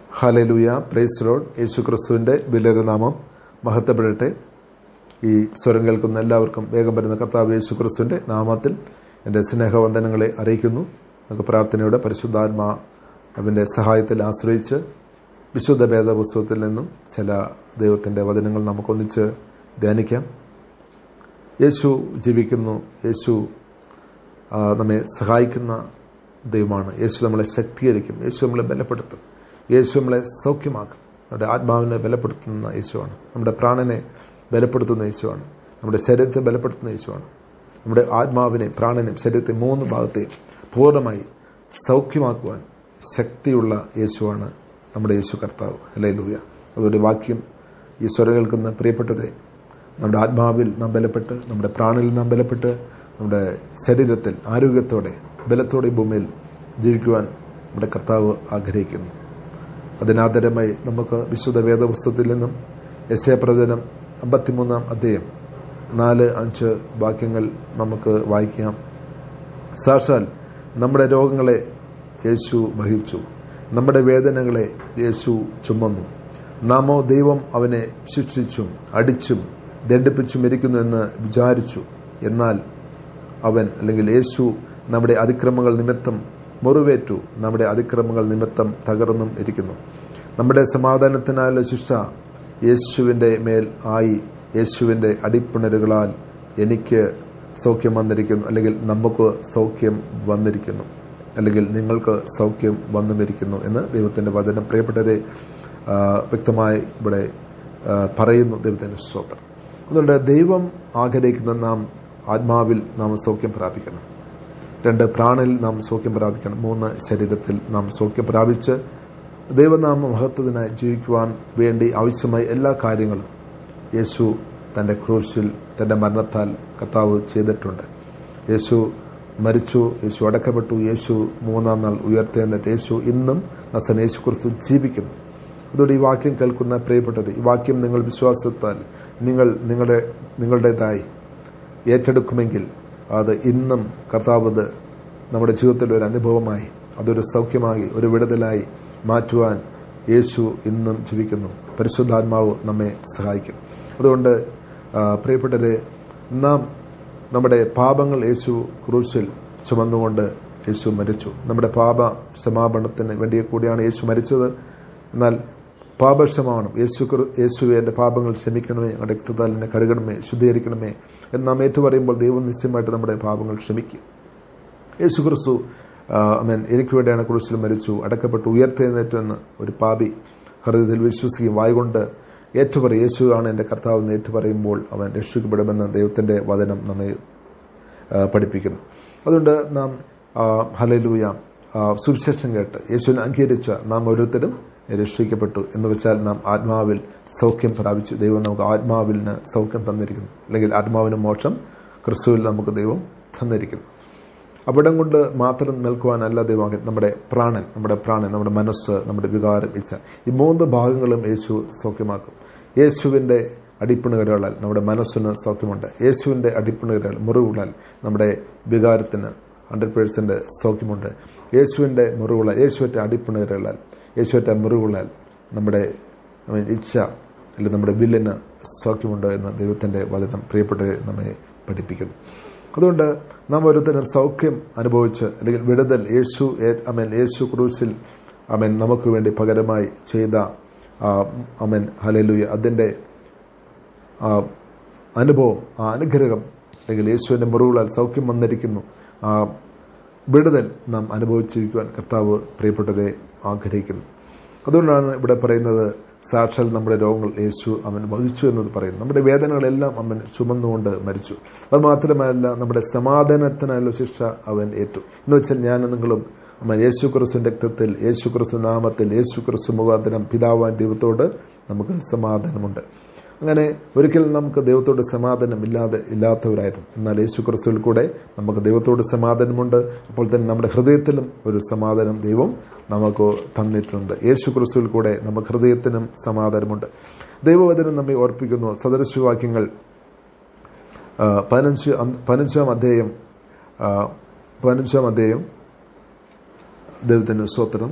ഹലലുയ praise load യേശു ക്രിസ്തുവിൻ്റെ വിലരനാമം മഹത്വപ്പെടട്ടെ ഈ സ്വരം കേൾക്കുന്ന എല്ലാവർക്കും വേഗം വരുന്ന കർത്താവ് യേശു ക്രിസ്തുവിൻ്റെ നാമത്തിൽ എൻ്റെ സ്നേഹവന്ദനങ്ങളെ അറിയിക്കുന്നു നമുക്ക് പ്രാർത്ഥനയുടെ പരിശുദ്ധാത്മാ അവൻ്റെ സഹായത്തിൽ ആശ്രയിച്ച് വിശുദ്ധ ഭേദ പുസ്തകത്തിൽ നിന്നും ചില ദൈവത്തിൻ്റെ വചനങ്ങൾ നമുക്കൊന്നിച്ച് ധ്യാനിക്കാം യേശു ജീവിക്കുന്നു യേശു ആ, നമ്മെ സഹായിക്കുന്ന ദൈവമാണ് യേശു നമ്മളെ ശക്തീകരിക്കും യേശു നമ്മളെ ബലപ്പെടുത്തും യേശു നമ്മളെ സൗഖ്യമാക്കും നമ്മുടെ ആത്മാവിനെ ബലപ്പെടുത്തുന്ന യേശുവാണ് നമ്മുടെ പ്രാണനെ ബലപ്പെടുത്തുന്ന യേശുവാണ് നമ്മുടെ ശരീരത്തെ ബലപ്പെടുത്തുന്ന യേശുവാണ് നമ്മുടെ ആത്മാവിനെ പ്രാണനെയും ശരീരത്തെ മൂന്ന് ഭാഗത്തെയും പൂർണ്ണമായി സൗഖ്യമാക്കുവാൻ ശക്തിയുള്ള യേശുവാണ് നമ്മുടെ യേശു കർത്താവ് അല്ലേ ലൂയ അതുകൊണ്ട് വാക്യം ഈ സ്വരം കേൾക്കുന്ന പ്രിയപ്പെട്ടവരെ നമ്മുടെ ആത്മാവിൽ നാം ബലപ്പെട്ട് നമ്മുടെ പ്രാണനിൽ നാം ബലപ്പെട്ട് നമ്മുടെ ശരീരത്തിൽ ആരോഗ്യത്തോടെ ബലത്തോടെ ഈ ഭൂമിയിൽ ജീവിക്കുവാൻ നമ്മുടെ കർത്താവ് ആഗ്രഹിക്കുന്നു അതിനാദരമായി നമുക്ക് വിശുദ്ധ വേദപുസ്തകത്തിൽ നിന്നും യശയപ്രവചനം അമ്പത്തിമൂന്നാം അധ്യായം നാല് അഞ്ച് വാക്യങ്ങൾ നമുക്ക് വായിക്കാം സാക്ഷാൽ നമ്മുടെ രോഗങ്ങളെ യേശു വഹിച്ചു നമ്മുടെ വേദനകളെ യേശു ചുമന്നു നാമോ ദൈവം അവനെ ശിക്ഷിച്ചും അടിച്ചും ദണ്ഡിപ്പിച്ചും ഇരിക്കുന്നു എന്ന് വിചാരിച്ചു എന്നാൽ അവൻ അല്ലെങ്കിൽ യേശു നമ്മുടെ അതിക്രമങ്ങൾ നിമിത്തം മുറിവേറ്റു നമ്മുടെ അതിക്രമങ്ങൾ നിമിത്തം തകർന്നും ഇരിക്കുന്നു നമ്മുടെ സമാധാനത്തിനായുള്ള ശിക്ഷ യേശുവിൻ്റെ മേൽ ആയി യേശുവിൻ്റെ അടിപ്പിണരുകളാൽ എനിക്ക് സൗഖ്യം വന്നിരിക്കുന്നു അല്ലെങ്കിൽ നമുക്ക് സൗഖ്യം വന്നിരിക്കുന്നു അല്ലെങ്കിൽ നിങ്ങൾക്ക് സൗഖ്യം വന്നിരിക്കുന്നു എന്ന് ദൈവത്തിൻ്റെ വചനം പ്രിയപ്പെട്ടവരെ ആ, വ്യക്തമായി ഇവിടെ ആ, പറയുന്നു ദൈവത്തിൻ്റെ സ്തോത്രം അതുകൊണ്ട് ദൈവം ആഗ്രഹിക്കുന്ന നാം ആത്മാവിൽ നാം സൗഖ്യം പ്രാപിക്കണം രണ്ട് പ്രാണനിൽ നാം സൗഖ്യം പ്രാപിക്കണം മൂന്ന് ശരീരത്തിൽ നാം സൗഖ്യം പ്രാപിച്ച് ദൈവനാമ മഹത്വത്തിനായി ജീവിക്കുവാൻ വേണ്ടി ആവശ്യമായ എല്ലാ കാര്യങ്ങളും യേശു തൻ്റെ ക്രൂശിൽ തൻ്റെ മരണത്താൽ കർത്താവ് ചെയ്തിട്ടുണ്ട് യേശു മരിച്ചു യേശു അടക്കപ്പെട്ടു യേശു മൂന്നാം നാൾ ഉയർത്തെന്നിട്ട് യേശു ഇന്നും നസൻ യേശു കുറിച്ച് ജീവിക്കുന്നു അതുകൊണ്ട് ഈ വാക്യം കേൾക്കുന്ന പ്രിയപ്പെട്ടവർ ഈ വാക്യം നിങ്ങൾ വിശ്വാസത്താൽ നിങ്ങൾ നിങ്ങളുടെ നിങ്ങളുടേതായി ഏറ്റെടുക്കുമെങ്കിൽ അത് ഇന്നും കർത്താവ് അത് നമ്മുടെ ജീവിതത്തിൽ ഒരു അനുഭവമായി അതൊരു സൗഖ്യമായി ഒരു വിടുതലായി മാറ്റുവാൻ യേശു ഇന്നും ജീവിക്കുന്നു പരിശുദ്ധാത്മാവ് നമ്മെ സഹായിക്കും അതുകൊണ്ട് ആ, പ്രിയപ്പെട്ടവരെ നാം നമ്മുടെ പാപങ്ങൾ യേശു ക്രൂശിൽ ചുമന്നുകൊണ്ട് യേശു മരിച്ചു നമ്മുടെ പാപ ക്ഷമാപണത്തിന് വേണ്ടി കൂടിയാണ് യേശു മരിച്ചത് എന്നാൽ പാപക്ഷമാവണം യേശു ക്രി- യേശുവെ എൻ്റെ പാപങ്ങൾ ക്ഷമിക്കണമേ ഞങ്ങളുടെ രക്തത്താൽ എന്നെ കഴുകണമേ ശുദ്ധീകരിക്കണമേ എന്ന് നാം ഏറ്റു പറയുമ്പോൾ ദൈവം നിശ്ചയമായിട്ട് നമ്മുടെ പാപങ്ങൾ ക്ഷമിക്കും യേശു ക്രിസ്തു അമേൻ എനിക്ക് വേണ്ടിയാണ് ക്രൂശിൽ മരിച്ചു അടക്കപ്പെട്ടു ഉയർത്തെഴുന്നേറ്റെന്ന് ഒരു പാപി ഹൃദയത്തിൽ വിശ്വസിക്കുകയും വായുകൊണ്ട് ഏറ്റുപറയും യേശു ആണ് എൻ്റെ കർത്താവ് എന്ന് ഏറ്റുപറയുമ്പോൾ അവൻ രക്ഷിക്കപ്പെടുമെന്ന് ദൈവത്തിൻ്റെ വചനം നമ്മെ ആ, പഠിപ്പിക്കുന്നു അതുകൊണ്ട് നാം ഹലലൂയ സുവിശേഷം കേട്ട് യേശുവിനെ അംഗീകരിച്ച നാം ഓരോരുത്തരും രക്ഷിക്കപ്പെട്ടു എന്ന് വെച്ചാൽ നാം ആത്മാവിൽ സൗഖ്യം പ്രാപിച്ചു ദൈവം നമുക്ക് ആത്മാവിന് സൗഖ്യം തന്നിരിക്കുന്നു അല്ലെങ്കിൽ ആത്മാവിന് മോക്ഷം ക്രിസ്തുവിൽ നമുക്ക് ദൈവം തന്നിരിക്കുന്നു അവിടം കൊണ്ട് മാത്രം നിൽക്കുവാനല്ല ദൈവം നമ്മുടെ പ്രാണൻ നമ്മുടെ പ്രാണൻ നമ്മുടെ മനസ്സ് നമ്മുടെ വികാരം ഇച്ഛ ഈ മൂന്ന് ഭാഗങ്ങളും യേശു സൗഖ്യമാക്കും യേശുവിൻ്റെ അടിപ്പിണുകരകളാൽ നമ്മുടെ മനസ്സിന് സൗഖ്യമുണ്ട് യേശുവിൻ്റെ അടിപ്പിണുകരകൾ മുറിവുകളാൽ നമ്മുടെ വികാരത്തിന് ഹൺഡ്രഡ് പേഴ്സൻ്റ് സൗഖ്യമുണ്ട് യേശുവിൻ്റെ മുറിവുകളാൽ യേശുവിൻ്റെ അടിപ്പിണുകരകളാൽ യേശുവിൻ്റെ മുറിവുകളാൽ നമ്മുടെ I mean, ഇച്ഛ അല്ലെങ്കിൽ നമ്മുടെ വില്ലിന് സൗഖ്യമുണ്ട് എന്ന് ദൈവത്തിൻ്റെ വചനം പ്രിയപ്പെട്ടവരെ നമ്മെ പഠിപ്പിക്കുന്നു അതുകൊണ്ട് നാം ഓരോരുത്തരും സൗഖ്യം അനുഭവിച്ച് അല്ലെങ്കിൽ വിടുതൽ യേശു അമേൻ യേശു ക്രൂശിൽ അമേൻ നമുക്ക് വേണ്ടി പകരമായി ചെയ്ത ആ, അമേൻ ഹലലുയ അതിൻ്റെ ആ അനുഭവം ആ അനുഗ്രഹം അല്ലെങ്കിൽ യേശുവിൻ്റെ മുറിവുകളാൽ സൗഖ്യം വന്നിരിക്കുന്നു ആ വിടുതൽ നാം അനുഭവിച്ചിരിക്കുവാൻ കർത്താവ് പ്രിയപ്പെട്ടവരെ ആഗ്രഹിക്കുന്നു അതുകൊണ്ടാണ് ഇവിടെ പറയുന്നത് സാക്ഷാൽ നമ്മുടെ രോഗങ്ങൾ യേശു അവൻ വഹിച്ചു എന്നത് പറയുന്നു നമ്മുടെ വേദനകളെല്ലാം അവൻ ചുമന്നുകൊണ്ട് മരിച്ചു അത് മാത്രമല്ല നമ്മുടെ സമാധാനത്തിനായുള്ള ശിക്ഷ അവൻ ഏറ്റു എന്ന് വെച്ചാൽ ഞാൻ നിങ്ങളും അവൻ യേശു ക്രിസ്തുവിൻ്റെ രക്തത്തിൽ യേശു ക്രിസ്തു നാമത്തിൽ യേശു ക്രിസ്തു മുഖാന്തരം പിതാവാൻ ദൈവത്തോട് നമുക്ക് സമാധാനമുണ്ട് അങ്ങനെ ഒരിക്കലും നമുക്ക് ദൈവത്തോട് സമാധാനം ഇല്ലാതെ ഇല്ലാത്തവരായിരുന്നു എന്നാൽ യേശു ക്രിസ്തുവിൽ കൂടെ നമുക്ക് ദൈവത്തോട് സമാധാനമുണ്ട് അപ്പോൾ തന്നെ നമ്മുടെ ഹൃദയത്തിലും ഒരു സമാധാനം ദൈവം നമുക്ക് തന്നിട്ടുണ്ട് യേശു ക്രിസ്തുവിൽ കൂടെ നമുക്ക് ഹൃദയത്തിനും സമാധാനമുണ്ട് ദൈവവചനം നമ്മെ ഓർപ്പിക്കുന്നു സദൃശവാക്യങ്ങൾ ആ, പതിനഞ്ച് അന്ത്- പതിനഞ്ചാം അധ്യായം ആ, പതിനഞ്ചാം അധ്യായം ദൈവത്തിൻ്റെ സ്വത്രം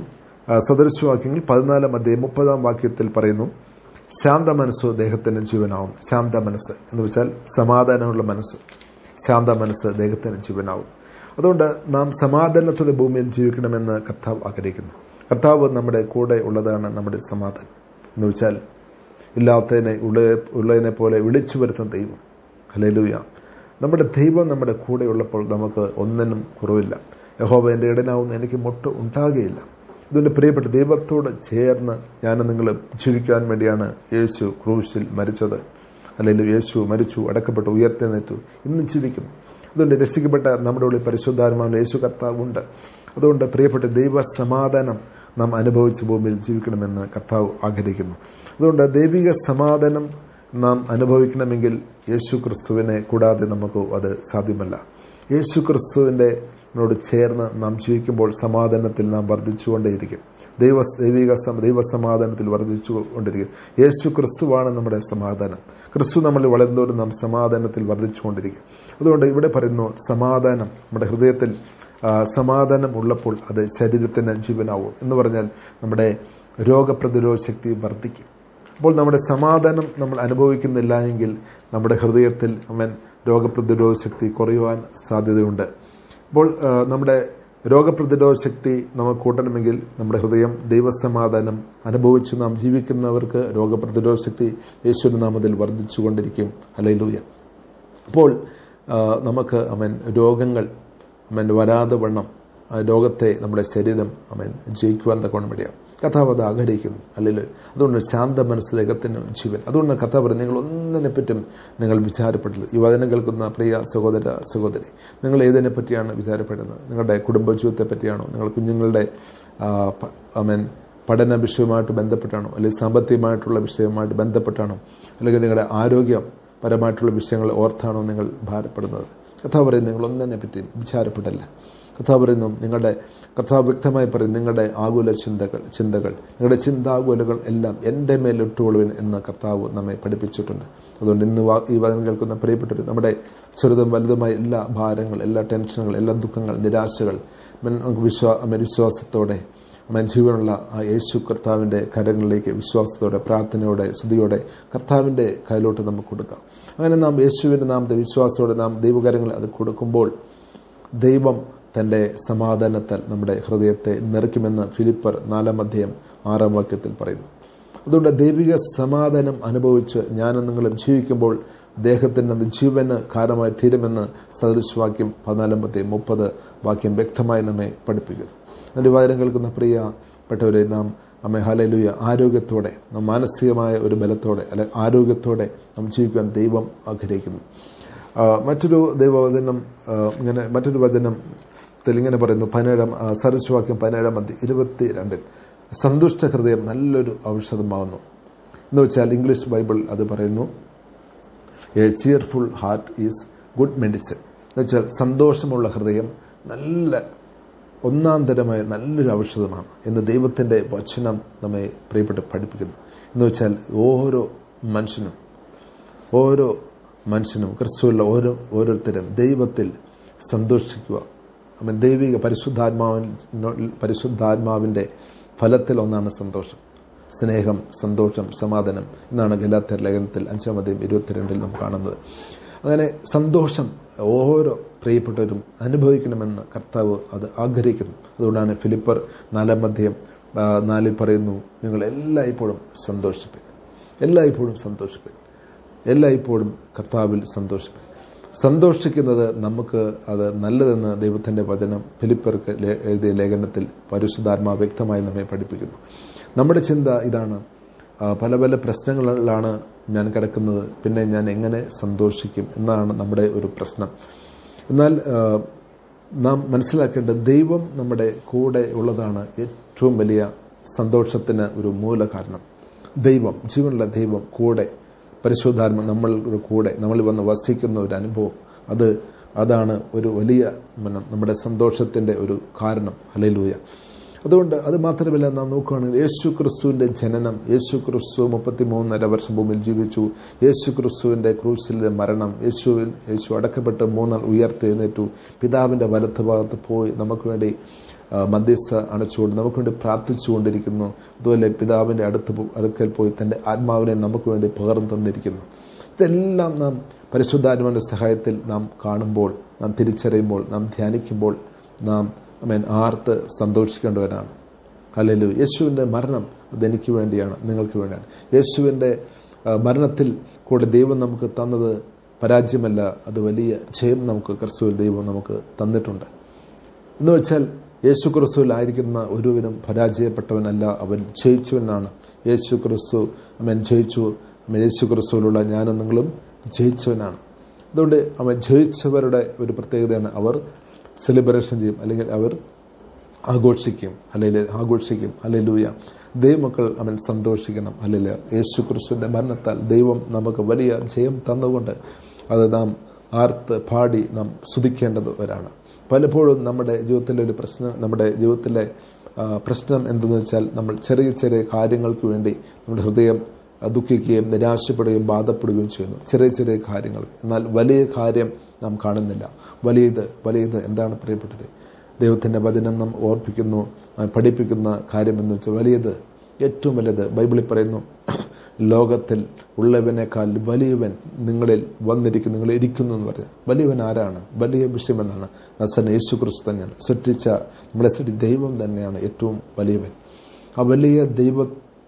ആ, സദൃശവാക്യങ്ങൾ പതിനാലാം അധ്യായം മുപ്പതാം വാക്യത്തിൽ പറയുന്നു ശാന്ത മനസ്സോ ദേഹത്തിന് ജീവനാവുന്നു ശാന്ത മനസ്സ് എന്ന് വെച്ചാൽ സമാധാനമുള്ള മനസ്സ് ശാന്ത മനസ്സ് ദേഹത്തിന് ജീവനാവും അതുകൊണ്ട് നാം സമാധാനത്തോടെ ഭൂമിയിൽ ജീവിക്കണമെന്ന് കർത്താവ് ആഗ്രഹിക്കുന്നു കർത്താവ് നമ്മുടെ കൂടെ ഉള്ളതാണ് നമ്മുടെ സമാധാനം എന്ന് വെച്ചാൽ ഇല്ലാത്തതിനെ ഉള്ള ഉള്ളതിനെ പോലെ വിളിച്ചു വരുത്തുന്ന ദൈവം ഹല്ലേലൂയ നമ്മുടെ ദൈവം നമ്മുടെ കൂടെ ഉള്ളപ്പോൾ നമുക്ക് ഒന്നിനും കുറവില്ല യഹോബ എൻ്റെ ഇടനാവുന്ന എനിക്ക് മുട്ട് ഉണ്ടാകുകയില്ല അതുകൊണ്ട് പ്രിയപ്പെട്ട ദൈവത്തോട് ചേർന്ന് ഞാൻ നിങ്ങൾ ജീവിക്കാൻ വേണ്ടിയാണ് യേശു ക്രൂശിൽ മരിച്ചത് അല്ലെങ്കിൽ യേശു മരിച്ചു അടക്കപ്പെട്ടു ഉയർത്തെഴുന്നേറ്റു ഇന്നും ജീവിക്കുന്നു അതുകൊണ്ട് രക്ഷിക്കപ്പെട്ട നമ്മുടെ ഉള്ളിൽ പരിശുദ്ധാത്മാവിൽ യേശു കർത്താവുണ്ട് അതുകൊണ്ട് പ്രിയപ്പെട്ട ദൈവ സമാധാനം നാം അനുഭവിച്ച ഭൂമിയിൽ ജീവിക്കണമെന്ന് കർത്താവ് ആഗ്രഹിക്കുന്നു അതുകൊണ്ട് ദൈവിക സമാധാനം നാം അനുഭവിക്കണമെങ്കിൽ യേശു ക്രിസ്തുവിനെ കൂടാതെ നമുക്ക് അത് സാധ്യമല്ല യേശു ക്രിസ്തുവിൻ്റെ നോട് ചേർന്ന് നാം ജീവിക്കുമ്പോൾ സമാധാനത്തിൽ നാം വർദ്ധിച്ചുകൊണ്ടേയിരിക്കും ദൈവ ദൈവിക സമ ദൈവസമാധാനത്തിൽ വർദ്ധിച്ചു കൊണ്ടിരിക്കും യേശു ക്രിസ്തുവാണ് നമ്മുടെ സമാധാനം ക്രിസ്തു നമ്മൾ വളരുന്നതോറും നാം സമാധാനത്തിൽ വർദ്ധിച്ചുകൊണ്ടിരിക്കും അതുകൊണ്ട് ഇവിടെ പറയുന്നു സമാധാനം നമ്മുടെ ഹൃദയത്തിൽ ആ, സമാധാനം ഉള്ളപ്പോൾ അത് ശരീരത്തിന് ജീവനാവും എന്ന് പറഞ്ഞാൽ നമ്മുടെ രോഗപ്രതിരോധ ശക്തി വർദ്ധിക്കും അപ്പോൾ നമ്മുടെ സമാധാനം നമ്മൾ അനുഭവിക്കുന്നില്ല എങ്കിൽ നമ്മുടെ ഹൃദയത്തിൽ അവൻ രോഗപ്രതിരോധ ശക്തി കുറയുവാൻ സാധ്യതയുണ്ട് അപ്പോൾ ആ, നമ്മുടെ രോഗപ്രതിരോധ ശക്തി നമുക്ക് കൂട്ടണമെങ്കിൽ നമ്മുടെ ഹൃദയം ദൈവസമാധാനം അനുഭവിച്ച് നാം ജീവിക്കുന്നവർക്ക് രോഗപ്രതിരോധ ശക്തി യേശുവിൻ്റെ നാമത്തിൽ വർദ്ധിച്ചുകൊണ്ടിരിക്കും അലയിലൂയ അപ്പോൾ ആ, നമുക്ക് അവൻ രോഗങ്ങൾ അവൻ വരാതെ വണ്ണം ആ രോഗത്തെ നമ്മുടെ ശരീരം അവൻ ജയിക്കുവാൻ തക്കോണം വേണ്ടിയാണ് കഥാവ് അത് ആഗ്രഹിക്കുന്നു അല്ലെങ്കിൽ അതുകൊണ്ട് ശാന്ത മനസ്സ് ദേഹത്തിന് ജീവൻ അതുകൊണ്ട് കഥ പറയും നിങ്ങൾ ഒന്നിനെ പറ്റും നിങ്ങൾ വിചാരപ്പെട്ടത് ഈ വചനം കേൾക്കുന്ന പ്രിയ സഹോദര സഹോദരി നിങ്ങൾ ഏതിനെ പറ്റിയാണ് വിചാരപ്പെടുന്നത് നിങ്ങളുടെ കുടുംബജീവിതത്തെ പറ്റിയാണോ നിങ്ങൾ കുഞ്ഞുങ്ങളുടെ ആ, പ- അവൻ പഠന വിഷയവുമായിട്ട് ബന്ധപ്പെട്ടാണോ അല്ലെങ്കിൽ സാമ്പത്തികമായിട്ടുള്ള വിഷയവുമായിട്ട് ബന്ധപ്പെട്ടാണോ അല്ലെങ്കിൽ നിങ്ങളുടെ ആരോഗ്യപരമായിട്ടുള്ള വിഷയങ്ങൾ ഓർത്താണോ നിങ്ങൾ ഭാരപ്പെടുന്നത് കഥ പറയും നിങ്ങൾ ഒന്നിനെ പറ്റി വിചാരപ്പെടല്ല കഥാ പറയുന്നു നിങ്ങളുടെ കഥാ വ്യക്തമായി പറയും നിങ്ങളുടെ ആകുല ചിന്തകൾ ചിന്തകൾ നിങ്ങളുടെ ചിന്താകുലകൾ എല്ലാം എൻ്റെ മേലിട്ടുകൊള്ളുവിൻ എന്ന് കർത്താവ് നമ്മെ പഠിപ്പിച്ചിട്ടുണ്ട് അതുകൊണ്ട് ഇന്ന് വാ- ഈ വചനം കേൾക്കുന്ന പ്രിയപ്പെട്ടവർ നമ്മുടെ ചെറുതും വലുതുമായ എല്ലാ ഭാരങ്ങൾ എല്ലാ ടെൻഷനുകൾ എല്ലാ ദുഃഖങ്ങൾ നിരാശകൾ മൻ- നമുക്ക് വിശ്വാ അമ്മ വിശ്വാസത്തോടെ അമ്മ ജീവനുള്ള ആ യേശു കർത്താവിൻ്റെ കരങ്ങളിലേക്ക് വിശ്വാസത്തോടെ പ്രാർത്ഥനയോടെ സ്തുതിയോടെ കർത്താവിൻ്റെ കയ്യിലോട്ട് നമുക്ക് കൊടുക്കാം അങ്ങനെ നാം യേശുവിൻ്റെ നാമത്തെ വിശ്വാസത്തോടെ നാം ദൈവകരങ്ങൾ അത് കൊടുക്കുമ്പോൾ ദൈവം തൻ്റെ സമാധാനത്താൽ നമ്മുടെ ഹൃദയത്തെ നിറയ്ക്കുമെന്ന് ഫിലിപ്പർ നാലാം അധ്യായം ആറാം വാക്യത്തിൽ പറയുന്നു അതുകൊണ്ട് ദൈവിക സമാധാനം അനുഭവിച്ച് ഞാനും നിങ്ങളും ജീവിക്കുമ്പോൾ ദേഹത്തിന് അത് ജീവന് കാരണമായി തീരുമെന്ന് സദൃശവാക്യം പതിനാലാമത്തെ മുപ്പത് വാക്യം വ്യക്തമായി നമ്മെ പഠിപ്പിക്കുന്നു അതിൻ്റെ വാചനം കേൾക്കുന്ന പ്രിയപ്പെട്ടവരെ നാം അമ്മ ഹലലുയ ആരോഗ്യത്തോടെ നാം മാനസികമായ ഒരു ബലത്തോടെ അല്ലെ ആരോഗ്യത്തോടെ നാം ജീവിക്കാൻ ദൈവം ആഗ്രഹിക്കുന്നു ആ, മറ്റൊരു ദൈവവചനം ആ, ഇങ്ങനെ മറ്റൊരു വചനത്തിൽ ഇങ്ങനെ പറയുന്നു പതിനേഴാം ആ, സരസ്വാക്യം പതിനേഴാം മധ്യ ഇരുപത്തി രണ്ടിൽ സന്തുഷ്ട ഹൃദയം നല്ലൊരു ഔഷധമാകുന്നു എന്ന് വെച്ചാൽ ഇംഗ്ലീഷ് ബൈബിൾ അത് പറയുന്നു a cheerful heart is good medicine എന്ന് വെച്ചാൽ സന്തോഷമുള്ള ഹൃദയം നല്ല ഒന്നാം തരമായ നല്ലൊരു ഔഷധമാണ് എന്ന് ദൈവത്തിൻ്റെ വചനം നമ്മെ പ്രിയപ്പെട്ട് പഠിപ്പിക്കുന്നു എന്ന് വെച്ചാൽ ഓരോ മനുഷ്യനും ഓരോ മനുഷ്യനും ക്രിസ്തുവുള്ള ഓരോ ഓരോരുത്തരും ദൈവത്തിൽ സന്തോഷിക്കുക അവൻ ദൈവിക പരിശുദ്ധാത്മാവിൻ പരിശുദ്ധാത്മാവിൻ്റെ ഫലത്തിൽ ഒന്നാണ് സന്തോഷം സ്നേഹം സന്തോഷം സമാധാനം എന്നാണ് ഗലാത്തർ ലേഖനത്തിൽ അഞ്ചാമതയും ഇരുപത്തിരണ്ടിൽ നാം കാണുന്നത് അങ്ങനെ സന്തോഷം ഓരോ പ്രിയപ്പെട്ടവരും അനുഭവിക്കണമെന്ന് കർത്താവ് അത് ആഗ്രഹിക്കുന്നു അതുകൊണ്ടാണ് ഫിലിപ്പർ നാലാം അധ്യായം ആ, നാലിൽ പറയുന്നു നിങ്ങൾ എല്ലായ്പ്പോഴും സന്തോഷിപ്പിൻ എല്ലായ്പ്പോഴും സന്തോഷിപ്പിൻ എല്ലായ്പ്പോഴും കർത്താവിൽ സന്തോഷിപ്പിൻ സന്തോഷിക്കുന്നത് നമുക്ക് അത് നല്ലതെന്ന് ദൈവത്തിൻ്റെ വചനം ഫിലിപ്പർക്ക് ലേ- എഴുതിയ ലേഖനത്തിൽ പരിശുദ്ധാത്മാ വ്യക്തമായി നമ്മെ പഠിപ്പിക്കുന്നു നമ്മുടെ ചിന്ത ഇതാണ് ആ, പല പല പ്രശ്നങ്ങളിലാണ് ഞാൻ കിടക്കുന്നത് പിന്നെ ഞാൻ എങ്ങനെ സന്തോഷിക്കും എന്നാണ് നമ്മുടെ ഒരു പ്രശ്നം എന്നാൽ ആ, നാം മനസ്സിലാക്കേണ്ടത് ദൈവം നമ്മുടെ കൂടെ ഉള്ളതാണ് ഏറ്റവും വലിയ സന്തോഷത്തിന് ഒരു മൂല കാരണം ദൈവം ജീവനുള്ള ദൈവം കൂടെ പരിശുദ്ധാത്മ നമ്മളുടെ കൂടെ നമ്മൾ വന്ന് വസിക്കുന്ന ഒരു അനുഭവം അത് അതാണ് ഒരു വലിയ പിന്നെ നമ്മുടെ സന്തോഷത്തിൻ്റെ ഒരു കാരണം ഹലയിലൂയ അതുകൊണ്ട് അത് മാത്രമല്ല നാം നോക്കുകയാണെങ്കിൽ യേശു ക്രിസ്തുവിൻ്റെ ജനനം യേശു ക്രിസ്തു മുപ്പത്തി മൂന്നര വർഷം ഭൂമിയിൽ ജീവിച്ചു യേശു ക്രിസ്തുവിൻ്റെ ക്രൂസിലെ മരണം യേശുവിൽ യേശു അടക്കപ്പെട്ട് മൂന്നാൾ ഉയർത്തെഴുന്നേറ്റു പിതാവിൻ്റെ വലത്ത് ഭാഗത്ത് പോയി നമുക്ക് വേണ്ടി ആ, മധ്യസ്ഥ അണച്ചുകൊണ്ട് നമുക്ക് വേണ്ടി പ്രാർത്ഥിച്ചുകൊണ്ടിരിക്കുന്നു അതുപോലെ പിതാവിൻ്റെ അടുത്ത് പോ- അടുക്കൽ പോയി തൻ്റെ ആത്മാവിനെ നമുക്ക് വേണ്ടി പകർന്നു തന്നിരിക്കുന്നു ഇതെല്ലാം നാം പരിശുദ്ധാത്മാവിൻ്റെ സഹായത്തിൽ നാം കാണുമ്പോൾ നാം തിരിച്ചറിയുമ്പോൾ നാം ധ്യാനിക്കുമ്പോൾ നാം അമേൻ ആർത്ത് സന്തോഷിക്കേണ്ടവരാണ് അല്ലല്ലോ യേശുവിൻ്റെ മരണം അതെനിക്ക് വേണ്ടിയാണ് നിങ്ങൾക്ക് വേണ്ടിയാണ് യേശുവിൻ്റെ ആ, മരണത്തിൽ കൂടെ ദൈവം നമുക്ക് തന്നത് പരാജയമല്ല അത് വലിയ ജയം നമുക്ക് ക്രിസ്തുവിൽ ദൈവം നമുക്ക് തന്നിട്ടുണ്ട് എന്ന് വെച്ചാൽ യേശു ക്രിസ്തുവിലായിരിക്കുന്ന ഒരുവനും പരാജയപ്പെട്ടവനല്ല അവൻ ജയിച്ചവനാണ് യേശു ക്രിസ്തു അവൻ ജയിച്ചു അവൻ യേശു ക്രിസ്തുവിലുള്ള ഞാനും നിങ്ങളും ജയിച്ചവനാണ് അതുകൊണ്ട് അവൻ ജയിച്ചവരുടെ ഒരു പ്രത്യേകതയാണ് അവർ സെലിബ്രേഷൻ ചെയ്യും അല്ലെങ്കിൽ അവർ ആഘോഷിക്കും അല്ലെങ്കിൽ ആഘോഷിക്കും അല്ലെലൂയ ദൈവമക്കൾ അവൻ സന്തോഷിക്കണം അല്ലെങ്കിൽ യേശു ക്രിസ്തുവിൻ്റെ മരണത്താൽ ദൈവം നമുക്ക് വലിയ ജയം തന്നുകൊണ്ട് അത് നാം ആർത്ത് പാടി നാം സ്തുതിക്കേണ്ടവരാണ് പലപ്പോഴും നമ്മുടെ ജീവിതത്തിലെ ഒരു പ്രശ്നം നമ്മുടെ ജീവിതത്തിലെ ആ, പ്രശ്നം എന്തെന്ന് വെച്ചാൽ നമ്മൾ ചെറിയ ചെറിയ കാര്യങ്ങൾക്ക് വേണ്ടി നമ്മുടെ ഹൃദയം ദുഃഖിക്കുകയും നിരാശപ്പെടുകയും ബാധപ്പെടുകയും ചെയ്യുന്നു ചെറിയ ചെറിയ കാര്യങ്ങൾ എന്നാൽ വലിയ കാര്യം നാം കാണുന്നില്ല വലിയത് വലിയത് എന്താണ് പ്രിയപ്പെട്ടത് ദൈവത്തിൻ്റെ വചനം നാം ഓർപ്പിക്കുന്നു നാം പഠിപ്പിക്കുന്ന കാര്യമെന്ന് വെച്ചാൽ വലിയത് ഏറ്റവും വലുത് ബൈബിളിൽ പറയുന്നു ലോകത്തിൽ ഉള്ളവനേക്കാൾ വലിയവൻ നിങ്ങളിൽ വന്നിരിക്കുന്നു നിങ്ങൾ ഇരിക്കുന്നു എന്ന് പറയുന്നത് വലിയവൻ ആരാണ് വലിയ വിഷയമെന്നാണ് നസൻ യേശു ക്രിസ്തു തന്നെയാണ് സൃഷ്ടിച്ച നമ്മളെ സൃഷ്ടിച്ച ദൈവം തന്നെയാണ് ഏറ്റവും വലിയവൻ ആ വലിയ ദൈവ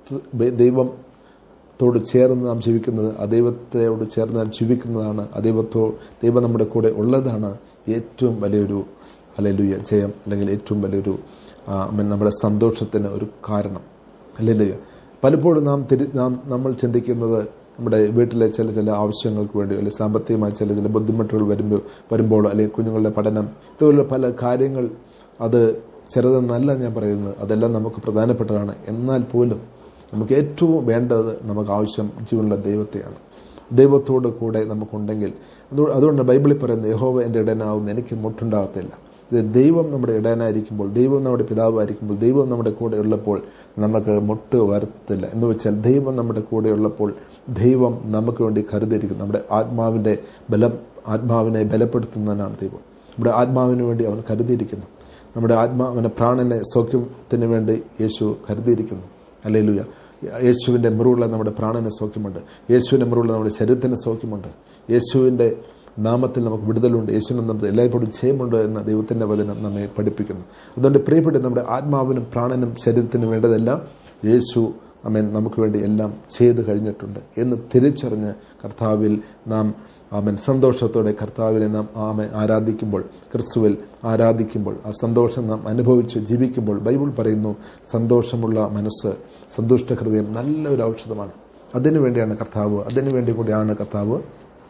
ദൈവം ത്തോട് ചേർന്ന് നാം ജീവിക്കുന്നത് ആ ദൈവത്തോട് ചേർന്ന് നാം ജീവിക്കുന്നതാണ് ആ ദൈവത്തോ ദൈവം നമ്മുടെ കൂടെ ഉള്ളതാണ് ഏറ്റവും വലിയൊരു അല്ലെലുയ ജയം അല്ലെങ്കിൽ ഏറ്റവും വലിയൊരു ആ, I mean, നമ്മുടെ സന്തോഷത്തിന് ഒരു കാരണം അല്ലെലുയ പലപ്പോഴും നാം തിരി നാം നമ്മൾ ചിന്തിക്കുന്നത് നമ്മുടെ വീട്ടിലെ ചില ചില ആവശ്യങ്ങൾക്ക് വേണ്ടി അല്ലെങ്കിൽ സാമ്പത്തികമായ ചില ചില ബുദ്ധിമുട്ടുകൾ വരുമ്പോൾ വരുമ്പോഴോ അല്ലെങ്കിൽ കുഞ്ഞുങ്ങളുടെ പഠനം ഇതുപോലുള്ള പല കാര്യങ്ങൾ അത് ചെറുതെന്നല്ല ഞാൻ പറയുന്നത് അതെല്ലാം നമുക്ക് പ്രധാനപ്പെട്ടതാണ് എന്നാൽ പോലും നമുക്ക് ഏറ്റവും വേണ്ടത് നമുക്ക് ആവശ്യം ജീവനുള്ള ദൈവത്തെയാണ് ദൈവത്തോട് കൂടെ നമുക്കുണ്ടെങ്കിൽ അതുകൊണ്ട് അതുകൊണ്ട് ബൈബിളിൽ പറയുന്നത് യഹോവ എൻ്റെ ഇടനാവുന്ന എനിക്ക് മുട്ടുണ്ടാകത്തില്ല ഇത് ദൈവം നമ്മുടെ ഇടനായിരിക്കുമ്പോൾ ദൈവം നമ്മുടെ പിതാവായിരിക്കുമ്പോൾ ദൈവം നമ്മുടെ കൂടെ ഉള്ളപ്പോൾ നമുക്ക് മുട്ട് വരുത്തില്ല എന്ന് വെച്ചാൽ ദൈവം നമ്മുടെ കൂടെ ഉള്ളപ്പോൾ ദൈവം നമുക്ക് വേണ്ടി കരുതിയിരിക്കും നമ്മുടെ ആത്മാവിൻ്റെ ബലം ആത്മാവിനെ ബലപ്പെടുത്തുന്നതിനാണ് ദൈവം നമ്മുടെ ആത്മാവിന് വേണ്ടി അവൻ കരുതിയിരിക്കുന്നു നമ്മുടെ ആത്മാവിൻ്റെ പ്രാണനെ സൗഖ്യത്തിന് വേണ്ടി യേശു കരുതിയിരിക്കുന്നു അല്ലേലുയ യേശുവിൻ്റെ മുറിവുള്ള നമ്മുടെ പ്രാണന് സൗഖ്യമുണ്ട് യേശുവിൻ്റെ മുറിവുള്ള നമ്മുടെ ശരീരത്തിന് സൗഖ്യമുണ്ട് യേശുവിൻ്റെ നാമത്തിൽ നമുക്ക് വിടുതലുണ്ട് യേശുവിനും നമുക്ക് എല്ലായ്പ്പോഴും ജയമുണ്ട് എന്ന ദൈവത്തിൻ്റെ വചനം നമ്മെ പഠിപ്പിക്കുന്നു അതുകൊണ്ട് പ്രിയപ്പെട്ട് നമ്മുടെ ആത്മാവിനും പ്രാണനും ശരീരത്തിനും വേണ്ടതെല്ലാം യേശു അമേൻ നമുക്ക് വേണ്ടി എല്ലാം ചെയ്തു കഴിഞ്ഞിട്ടുണ്ട് എന്ന് തിരിച്ചറിഞ്ഞ് കർത്താവിൽ നാം ആമൻ സന്തോഷത്തോടെ കർത്താവിനെ നാം ആമെ ആരാധിക്കുമ്പോൾ ക്രിസ്തുവിൽ ആരാധിക്കുമ്പോൾ ആ സന്തോഷം നാം അനുഭവിച്ച് ജീവിക്കുമ്പോൾ ബൈബിൾ പറയുന്നു സന്തോഷമുള്ള മനസ്സ് സന്തുഷ്ട ഹൃദയം നല്ലൊരു ഔഷധമാണ് അതിനു വേണ്ടിയാണ് കർത്താവ് അതിനു വേണ്ടി കൂടിയാണ് കർത്താവ്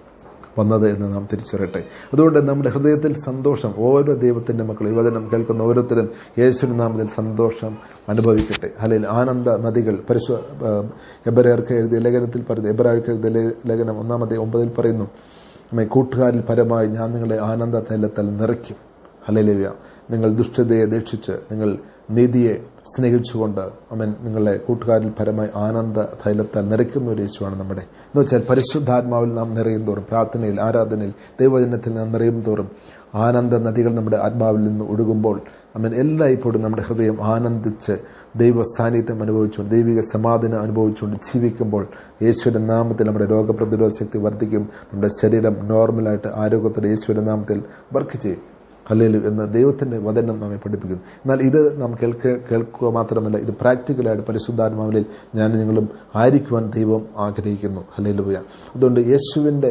വന്നത് എന്ന് നാം തിരിച്ചറിയട്ടെ അതുകൊണ്ട് നമ്മുടെ ഹൃദയത്തിൽ സന്തോഷം ഓരോ ദൈവത്തിൻ്റെ മക്കൾ ഈ വചനം കേൾക്കുന്ന ഓരോരുത്തരും യേശുവിൻ നാമത്തിൽ സന്തോഷം അനുഭവിക്കട്ടെ അല്ലെങ്കിൽ ആനന്ദ നദികൾ പരിശു എബരാർക്ക് എഴുതിയ ലേഖനത്തിൽ പറയുന്നു എബരാർക്ക് എഴുതിയ ലേ- ലേഖനം ഒന്നാമത്തെ ഒമ്പതിൽ പറയുന്നു അമ്മേ കൂട്ടുകാരിൽ പരമായി ഞാൻ നിങ്ങളെ ആനന്ദ തൈലത്താൽ നിറയ്ക്കും ഹല്ലേലൂയ നിങ്ങൾ ദുഷ്ടതയെ ദീക്ഷിച്ച് നിങ്ങൾ നീതിയെ സ്നേഹിച്ചുകൊണ്ട് അവൻ നിങ്ങളെ കൂട്ടുകാരിൽ പരമായി ആനന്ദ തൈലത്താൽ നിറയ്ക്കുന്ന ഒരു യേശുവാണ് നമ്മുടെ എന്ന് വെച്ചാൽ പരിശുദ്ധാത്മാവിൽ നാം നിറയും തോറും പ്രാർത്ഥനയിൽ ആരാധനയിൽ ദൈവജനത്തിൽ നാം നിറയും തോറും ആനന്ദ നദികൾ നമ്മുടെ ആത്മാവിൽ നിന്ന് ഒഴുകുമ്പോൾ അവൻ എല്ലായ്പ്പോഴും നമ്മുടെ ഹൃദയം ആനന്ദിച്ച് ദൈവ സാന്നിധ്യം അനുഭവിച്ചുകൊണ്ട് ദൈവിക സമാധാനം അനുഭവിച്ചുകൊണ്ട് ജീവിക്കുമ്പോൾ യേശുവിൻ്റെ നാമത്തിൽ നമ്മുടെ രോഗപ്രതിരോധ ശക്തി വർദ്ധിക്കും നമ്മുടെ ശരീരം നോർമലായിട്ട് ആരോഗ്യത്തോടെ യേശുവിൻ്റെ നാമത്തിൽ വർക്ക് ചെയ്യും ഹല്ലേലു എന്ന് ദൈവത്തിൻ്റെ വചനം നമ്മെ പഠിപ്പിക്കുന്നു എന്നാൽ ഇത് നാം കേൾക്ക കേൾക്കുക മാത്രമല്ല ഇത് പ്രാക്ടിക്കലായിട്ട് പരിശുദ്ധാത്മാവിൽ ഞാൻ നിങ്ങളും ആയിരിക്കുവാൻ ദൈവം ആഗ്രഹിക്കുന്നു ഹല്ലേലുയ അതുകൊണ്ട് യേശുവിൻ്റെ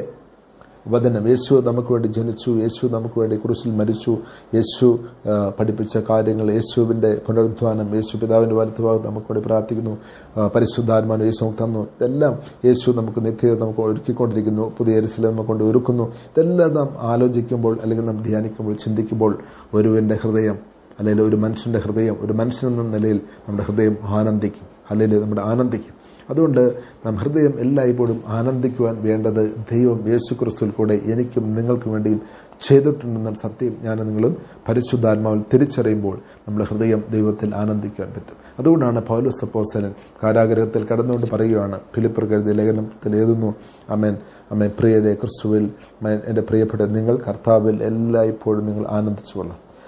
വചനം യേശു നമുക്ക് വേണ്ടി ജനിച്ചു യേശു നമുക്ക് വേണ്ടി കുരിശിൽ മരിച്ചു യേശു ആ, പഠിപ്പിച്ച കാര്യങ്ങൾ യേശുവിൻ്റെ പുനരുദ്ധാനം യേശു പിതാവിൻ്റെ വലത്തുഭാഗത്ത് നമുക്ക് വേണ്ടി പ്രാർത്ഥിക്കുന്നു ആ, പരിശുദ്ധാത്മാവിന് യേശു നമുക്ക് തന്നു ഇതെല്ലാം യേശു നമുക്ക് നിത്യത നമുക്ക് ഒരുക്കിക്കൊണ്ടിരിക്കുന്നു പുതിയ എരിശിൽ നമുക്ക് കൊണ്ട് ഒരുക്കുന്നു ഇതെല്ലാം നാം ആലോചിക്കുമ്പോൾ അല്ലെങ്കിൽ നാം ധ്യാനിക്കുമ്പോൾ ചിന്തിക്കുമ്പോൾ ഒരുവൻ്റെ ഹൃദയം അല്ലെങ്കിൽ ഒരു മനുഷ്യൻ്റെ ഹൃദയം ഒരു മനുഷ്യൻ എന്ന നിലയിൽ നമ്മുടെ ഹൃദയം ആനന്ദിക്കും അല്ലെങ്കിൽ നമ്മുടെ ആനന്ദിക്കും അതുകൊണ്ട് നാം ഹൃദയം എല്ലായ്പ്പോഴും ആനന്ദിക്കുവാൻ വേണ്ടത് ദൈവം യേശു ക്രിസ്തുവിൽ കൂടെ എനിക്കും നിങ്ങൾക്കും വേണ്ടിയും ചെയ്തിട്ടുണ്ടെന്ന സത്യം ഞാൻ നിങ്ങളും പരിശുദ്ധാത്മാവിൽ തിരിച്ചറിയുമ്പോൾ നമ്മുടെ ഹൃദയം ദൈവത്തിൽ ആനന്ദിക്കുവാൻ പറ്റും അതുകൊണ്ടാണ് പൗലോസ് അപ്പോസ്തലൻ കാരാഗ്രഹത്തിൽ കടന്നുകൊണ്ട് പറയുകയാണ് ഫിലിപ്പർ എഴുതിയ ലേഖനത്തിൽ എഴുതുന്നു അമേൻ അമേൻ പ്രിയരെ ക്രിസ്തുവിൽ അമേൻ എൻ്റെ പ്രിയപ്പെട്ട നിങ്ങൾ കർത്താവിൽ എല്ലായ്പ്പോഴും നിങ്ങൾ ആനന്ദിച്ചു കൊള്ളാം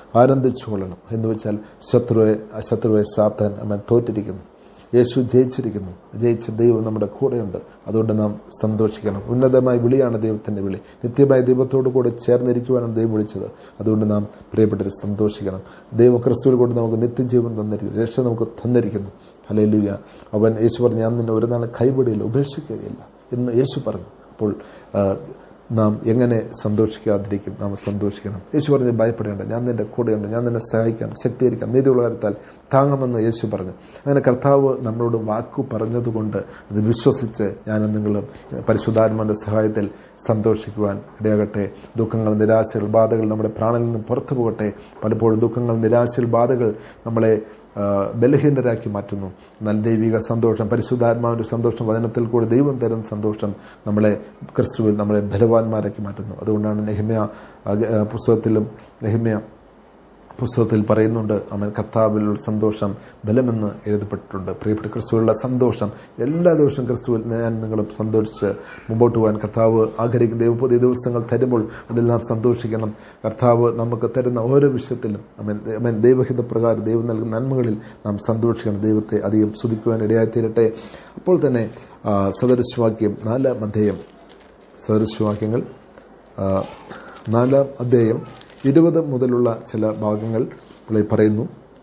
ആനന്ദിച്ചു കൊള്ളണം എന്ന് വെച്ചാൽ ശത്രുവെ ശത്രുവെ സാത്താൻ അവൻ തോറ്റിരിക്കുന്നു യേശു ജയിച്ചിരിക്കുന്നു ജയിച്ച ദൈവം നമ്മുടെ കൂടെയുണ്ട് അതുകൊണ്ട് നാം സന്തോഷിക്കണം ഉന്നതമായ വിളിയാണ് ദൈവത്തിൻ്റെ വിളി നിത്യമായ ദൈവത്തോടു കൂടെ ചേർന്നിരിക്കുവാനാണ് ദൈവം വിളിച്ചത് അതുകൊണ്ട് നാം പ്രിയപ്പെട്ടവർ സന്തോഷിക്കണം ദൈവ ക്രിസ്തുവിൽ കൊണ്ട് നമുക്ക് നിത്യജീവൻ തന്നിരിക്കുന്നു രക്ഷ നമുക്ക് തന്നിരിക്കുന്നു ഹല്ലേലൂയ അവൻ യേശു പറഞ്ഞു ഞാൻ നിന്നെ ഒരു നാൾ കൈപിടിയില്ല ഉപേക്ഷിക്കുകയില്ല എന്ന് യേശു പറഞ്ഞു അപ്പോൾ ആ, നാം എങ്ങനെ സന്തോഷിക്കാതിരിക്കും നാം സന്തോഷിക്കണം യേശു പറഞ്ഞ് ഭയപ്പെടേണ്ട ഞാൻ നിന്റെ കൂടെയുണ്ട് ഞാൻ നിന്നെ സഹായിക്കാം ശക്തീകരിക്കാം നീതിയുള്ള കാര്യത്താൽ താങ്ങുമെന്ന് യേശു പറഞ്ഞു അങ്ങനെ കർത്താവ് നമ്മളോട് വാക്കു പറഞ്ഞതുകൊണ്ട് അത് വിശ്വസിച്ച് ഞാൻ നിങ്ങളും പരിശുദ്ധാത്മാന്റെ സഹായത്തിൽ സന്തോഷിക്കുവാൻ ഇടയാകട്ടെ ദുഃഖങ്ങൾ നിരാശകൾ ബാധകൾ നമ്മുടെ പ്രാണനിൽ നിന്ന് പുറത്തു പോകട്ടെ പലപ്പോഴും ദുഃഖങ്ങൾ നിരാശകൾ ബാധകൾ നമ്മളെ ആ, ബലഹീനരാക്കി മാറ്റുന്നു എന്നാൽ ദൈവിക സന്തോഷം പരിശുദ്ധാത്മാവിൻ്റെ സന്തോഷം വചനത്തിൽ കൂടി ദൈവം തരുന്ന സന്തോഷം നമ്മളെ ക്രിസ്തുവിൽ നമ്മളെ ബലവാന്മാരാക്കി മാറ്റുന്നു അതുകൊണ്ടാണ് നെഹിമയ ആ, ആ, പുസ്തകത്തിലും നെഹിമയ പുസ്തകത്തിൽ പറയുന്നുണ്ട് അവൻ കർത്താവിലുള്ള സന്തോഷം ബലമെന്ന് എഴുതപ്പെട്ടിട്ടുണ്ട് പ്രിയപ്പെട്ട ക്രിസ്തുവിലുള്ള സന്തോഷം എല്ലാ ദിവസവും ക്രിസ്തുവിൽ ഞാൻ നിങ്ങളും സന്തോഷിച്ച് മുമ്പോട്ട് പോകാൻ കർത്താവ് ആഗ്രഹിക്കുന്ന ദൈവം പുതിയ ദിവസങ്ങൾ തരുമ്പോൾ അതിൽ നാം സന്തോഷിക്കണം കർത്താവ് നമുക്ക് തരുന്ന ഓരോ വിഷയത്തിലും അവൻ അവൻ ദൈവഹിത പ്രകാരം ദൈവം നൽകുന്ന നന്മകളിൽ നാം സന്തോഷിക്കണം ദൈവത്തെ അധികം സ്തുതിക്കുവാൻ ഇടയായിത്തീരട്ടെ അപ്പോൾ തന്നെ ആ, സദൃശവാക്യം നാലാം അധ്യായം സദൃശവാക്യങ്ങൾ ആ, നാലാം അധ്യായം ഇരുപത് മുതലുള്ള ചില ഭാഗങ്ങൾ ഇവിടെ പറയുന്നു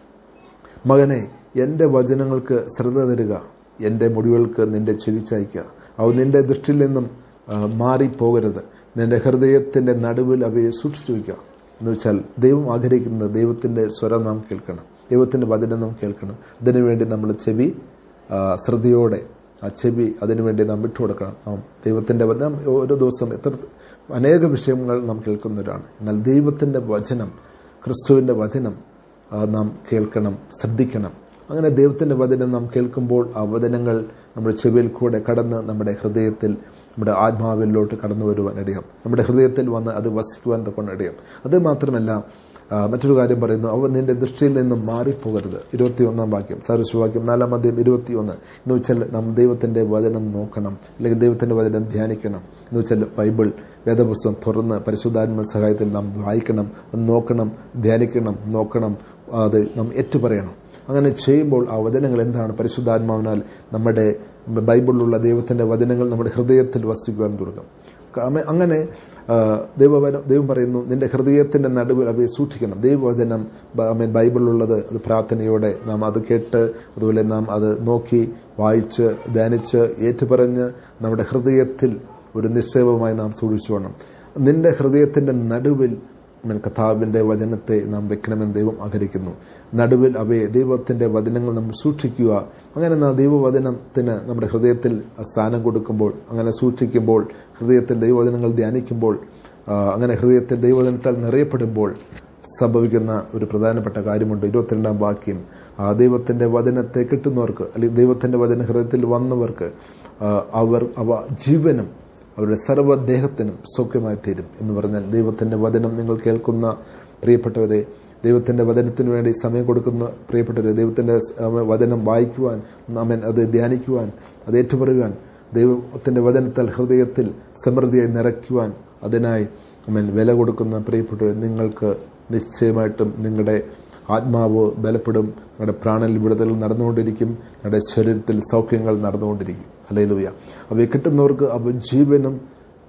മകനെ എൻ്റെ വചനങ്ങൾക്ക് ശ്രദ്ധ തരിക എൻ്റെ മുടികൾക്ക് നിന്റെ ചെവി ചായ്ക്കുക അവ നിന്റെ ദൃഷ്ടിയിൽ നിന്നും ആ, മാറിപ്പോകരുത് നിന്റെ ഹൃദയത്തിൻ്റെ നടുവിൽ അവയെ സൂക്ഷിച്ചു വയ്ക്കുക എന്ന് വെച്ചാൽ ദൈവം ആഗ്രഹിക്കുന്നത് ദൈവത്തിൻ്റെ സ്വരം നാം കേൾക്കണം ദൈവത്തിൻ്റെ വചനം നാം കേൾക്കണം അതിനുവേണ്ടി നമ്മൾ ചെവി ആ, ശ്രദ്ധയോടെ ആ ചെവി അതിനുവേണ്ടി നാം വിട്ടുകൊടുക്കണം നാം ദൈവത്തിൻ്റെ വചനം ഓരോ ദിവസം എത്ര അനേക വിഷയങ്ങൾ നാം കേൾക്കുന്നവരാണ് എന്നാൽ ദൈവത്തിൻ്റെ വചനം ക്രിസ്തുവിൻ്റെ വചനം ആ, നാം കേൾക്കണം ശ്രദ്ധിക്കണം അങ്ങനെ ദൈവത്തിൻ്റെ വചനം നാം കേൾക്കുമ്പോൾ ആ വചനങ്ങൾ നമ്മുടെ ചെവിയിൽ കൂടെ കടന്ന് നമ്മുടെ ഹൃദയത്തിൽ നമ്മുടെ ആത്മാവിലോട്ട് കടന്നു വരുവാൻ ഇടയാം നമ്മുടെ ഹൃദയത്തിൽ വന്ന് അത് വസിക്കുവാൻ തൊക്കെ ഇടയാം അത് മാത്രമല്ല ആ, മറ്റൊരു കാര്യം പറയുന്നു അവ നിന്റെ ദൃഷ്ടിയിൽ നിന്നും മാറിപ്പോകരുത് ഇരുപത്തി ഒന്നാം വാക്യം സാരസ്വാക്യം നാലാം അധ്യയം ഇരുപത്തി ഒന്ന് എന്ന് വെച്ചാൽ നാം ദൈവത്തിൻ്റെ വചനം നോക്കണം അല്ലെങ്കിൽ ദൈവത്തിൻ്റെ വചനം ധ്യാനിക്കണം എന്ന് വെച്ചാൽ ബൈബിൾ വേദപുസ്തകം തുറന്ന് പരിശുദ്ധാത്മ സഹായത്തിൽ നാം വായിക്കണം അത് നോക്കണം ധ്യാനിക്കണം നോക്കണം അത് നാം ഏറ്റുപറയണം അങ്ങനെ ചെയ്യുമ്പോൾ ആ വചനങ്ങൾ എന്താണ് പരിശുദ്ധാത്മാവിനാൽ നമ്മുടെ ബൈബിളിലുള്ള ദൈവത്തിൻ്റെ വചനങ്ങൾ നമ്മുടെ ഹൃദയത്തിൽ വസിക്കുവാൻ തുടങ്ങും അമ- അങ്ങനെ ആ, ദൈവവചനം ദൈവം പറയുന്നു നിന്റെ ഹൃദയത്തിൻ്റെ നടുവിൽ അവയെ സൂക്ഷിക്കണം ദൈവവചനം ബ- ആമേൻ ബൈബിളിലുള്ളത് അത് പ്രാർത്ഥനയോടെ നാം അത് കേട്ട് അതുപോലെ നാം അത് നോക്കി വായിച്ച് ധ്യാനിച്ച് ഏറ്റുപറഞ്ഞ് നമ്മുടെ ഹൃദയത്തിൽ ഒരു നിശ്ചയവുമായി നാം സൂക്ഷിച്ചോണം നിന്റെ ഹൃദയത്തിൻ്റെ നടുവിൽ ആമേൻ കഥാവിൻ്റെ വചനത്തെ നാം വെക്കണമെന്ന് ദൈവം ആഗ്രഹിക്കുന്നു നടുവിൽ അവയെ ദൈവത്തിൻ്റെ വചനങ്ങൾ നമ്മൾ സൂക്ഷിക്കുക അങ്ങനെ നാം ദൈവവചനത്തിന് നമ്മുടെ ഹൃദയത്തിൽ സ്ഥാനം കൊടുക്കുമ്പോൾ അങ്ങനെ സൂക്ഷിക്കുമ്പോൾ ഹൃദയത്തിൽ ദൈവവചനങ്ങൾ ധ്യാനിക്കുമ്പോൾ ആ, അങ്ങനെ ഹൃദയത്തിൽ ദൈവവചനത്താൽ നിറയപ്പെടുമ്പോൾ സംഭവിക്കുന്ന ഒരു പ്രധാനപ്പെട്ട കാര്യമുണ്ട് ഇരുപത്തിരണ്ടാം വാക്യം ആ ദൈവത്തിൻ്റെ വചനത്തെ കിട്ടുന്നവർക്ക് അല്ലെങ്കിൽ ദൈവത്തിൻ്റെ വചന ഹൃദയത്തിൽ വന്നവർക്ക് ആ, അവർ അവ ജീവനും അവരുടെ സർവ്വദേഹത്തിനും സൗഖ്യമായി തീരും എന്ന് പറഞ്ഞാൽ ദൈവത്തിൻ്റെ വചനം നിങ്ങൾ കേൾക്കുന്ന പ്രിയപ്പെട്ടവരെ ദൈവത്തിൻ്റെ വചനത്തിന് വേണ്ടി സമയം കൊടുക്കുന്ന പ്രിയപ്പെട്ടവരെ ദൈവത്തിൻ്റെ വചനം വായിക്കുവാൻ അമൻ അത് ധ്യാനിക്കുവാൻ അത് ഏറ്റുപറയുവാൻ ദൈവത്തിൻ്റെ വചനത്താൽ ഹൃദയത്തിൽ സമൃദ്ധിയായി നിറയ്ക്കുവാൻ അതിനായി അമൻ വില കൊടുക്കുന്ന പ്രിയപ്പെട്ടവരെ നിങ്ങൾക്ക് നിശ്ചയമായിട്ടും നിങ്ങളുടെ ആത്മാവ് ബലപ്പെടും നിങ്ങളുടെ പ്രാണനിൽ വിടുതൽ നടന്നുകൊണ്ടിരിക്കും നിങ്ങളുടെ ശരീരത്തിൽ സൗഖ്യങ്ങൾ നടന്നുകൊണ്ടിരിക്കും അലയിലൂയ അവയെ കിട്ടുന്നവർക്ക് അവ ജീവനും